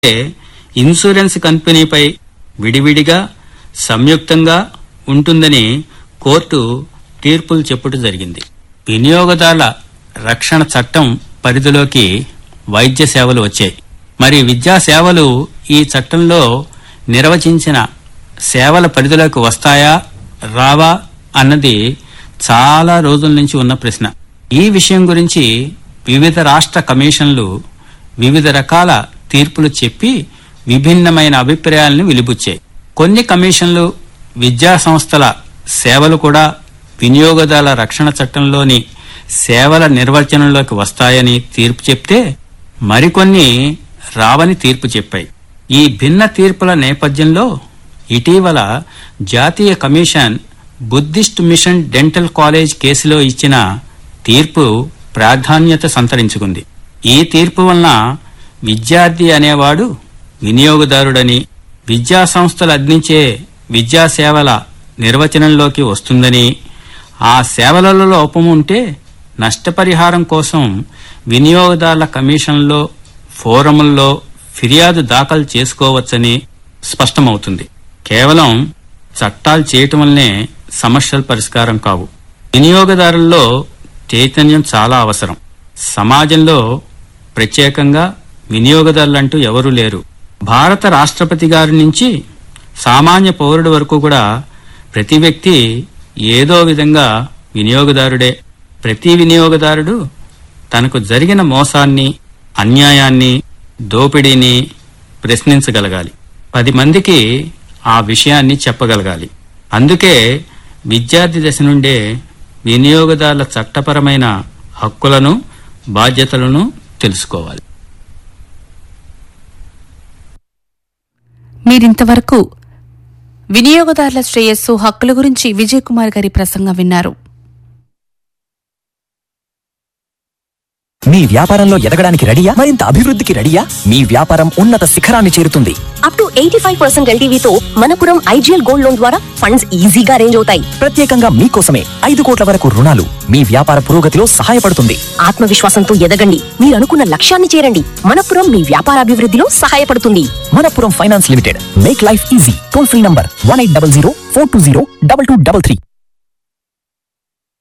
insurance కంపెనీపై విడివిడిగా సంయుక్తంగా ఉంటుందని కోర్టు తీర్పులు చెప్పుట జరిగింది వినియోగదారుల రక్షణ చట్టం పరిధిలోకి వైద్య సేవలు వచ్చాయి మరి విద్యా సేవలు ఈ చట్టంలో నిర్వచించిన సేవల పరిధిలోకి వస్తాయా రావా అన్నది చాలా రోజుల నుంచి ఉన్న ప్రశ్న ఈ విషయం గురించి వివిధ రాష్ట్ర కమిషన్లు వివిధ రకాల తీర్పులు చెప్పి విభిన్నమైన అభిప్రాయాలను వెలిబుచ్చాయి కొన్ని కమిషన్లు విద్యా సంస్థల సేవలు కూడా వినియోగదారుల రక్షణ చట్టంలోని సేవల నిర్వచనంలోకి వస్తాయని తీర్పు చెప్తే మరికొన్ని రావని తీర్పు చెప్పాయి ఈ భిన్న తీర్పుల నేపథ్యంలో ఇటీవల జాతీయ commission buddhist mission dental college కేసులో ఇచ్చిన తీర్పు ప్రాధాన్యత సంతరించుకుంది ఈ తీర్పు వలన విద్యార్థి అనేవాడు వినియోగదారుడని విద్యా సంస్థలు అందించే విద్యా సేవల నిర్వచనంలోకి వస్తుందని ఆ సేవలలో లోపం ఉంటే నష్టపరిహారం కోసం వినియోగదారుల కమిషన్లో ఫోరముల్లో ఫిర్యాదు దాఖలు చేసుకోవచ్చని స్పష్టమవుతుంది కేవలం చట్టాలు చేయటం వల్లనే సమస్యల పరిష్కారం కావు వినియోగదారుల్లో చైతన్యం చాలా అవసరం సమాజంలో ప్రత్యేకంగా వినియోగదారులంటూ ఎవరూ లేరు భారత రాష్ట్రపతి గారి నుంచి సామాన్య పౌరుడి వరకు కూడా ప్రతి వ్యక్తి ఏదో విధంగా వినియోగదారుడే ప్రతి వినియోగదారుడు తనకు జరిగిన మోసాన్ని అన్యాయాన్ని దోపిడీని ప్రశ్నించగలగాలి పది మందికి ఆ విషయాన్ని చెప్పగలగాలి అందుకే విద్యార్థి దశ నుండే వినియోగదారుల చట్టపరమైన హక్కులను బాధ్యతలను తెలుసుకోవాలి మీరింతవరకు వినియోగదారుల శ్రేయస్సు హక్కుల గురించి విజయ్ కుమార్ గారి ప్రసంగం విన్నారు మీ వ్యాపారంలో ఎదగడానికి రెడీయా మరింత అభివృద్ధికి రెడీయా మీ వ్యాపారం ఉన్నత శిఖరాన్ని చేరుతుంది up to eighty five percent ఎల్టీవీతో మనపురం ఐజీఎల్ గోల్డ్ లోన్ ద్వారా ఫండ్స్ ఈజీగా అరేంజ్ అవుతాయి ప్రత్యేకంగా మీకోసమే ఐదు కోట్ల వరకు రుణాలు మీ వ్యాపార పురోగతిలో సహాయపడుతుంది ఆత్మవిశ్వాసంతో ఎదగండి మీరు అనుకున్న లక్ష్యాన్ని చేరండి మనపురం మీ వ్యాపార అభివృద్ధిలో సహాయపడుతుంది Manappuram finance limited make life easy toll free number one eight double zero four two zero double two double three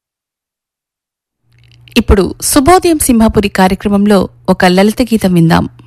ఇప్పుడు శుభోదయం సింహాపురి కార్యక్రమంలో ఒక లలిత గీతం విందాం